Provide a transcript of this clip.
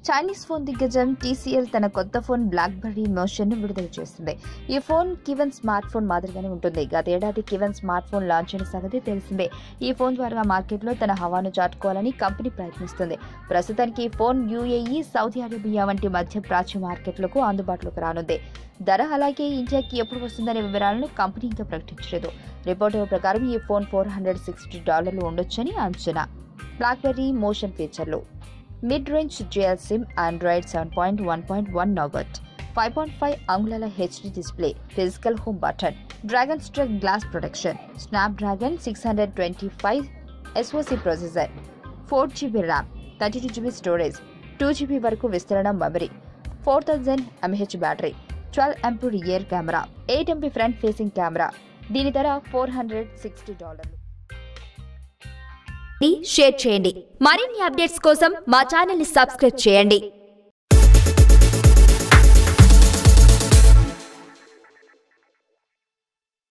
Chinese phone దిగ్గజం TCL తన కొత్త ఫోన్ బ్లాక్బెర్రీ మోషన్ ను విడుదల చేస్తుంది ఈ ఫోన్ కివెన్ స్మార్ట్ ఫోన్ మాదిరిగానే ఉంటుంది గతేడాది కివెన్ స్మార్ట్ ఫోన్ లాంచ్ అయిన సంగతి తెలిసిందే ఈ ఫోన్ ద్వారా మార్కెట్లో తన హవాను చాటుకోవాలని కంపెనీ ప్రయత్నిస్తుంది ప్రస్తుతానికి ఈ ఫోన్ యూఏఈ సౌదీ అరేబియా వంటి మధ్య ప్రాచ్య మార్కెట్లకు అందుబాటులోకి రానుంది ధర అలాగే ఇండియాకి ఎప్పుడు వస్తుందనే వివరాలను కంపెనీ ఇంకా ప్రకటించలేదు రిపోర్టుల ప్రకారం ఈ ఫోన్ ఫోర్ హండ్రెడ్ సిక్స్టీ డాలర్లు ఉండొచ్చని అంచనా బ్లాక్బెర్రీ మోషన్ ఫీచర్లు mid range dual SIM Android seven point one point one Nougat five point five అంగుళాల HD display physical home button Dragontrail glass protection Snapdragon six hundred twenty five SoC processor four GB RAM thirty two GB storage two GB వరకు విస్తరణ memory four thousand MH battery twelve MP rear camera eight MP front facing camera దీని ధర four hundred sixty డాలర్లు share చేయండి మరిన్ని updates కోసం మా channel ని సబ్స్క్రైబ్ చేయండి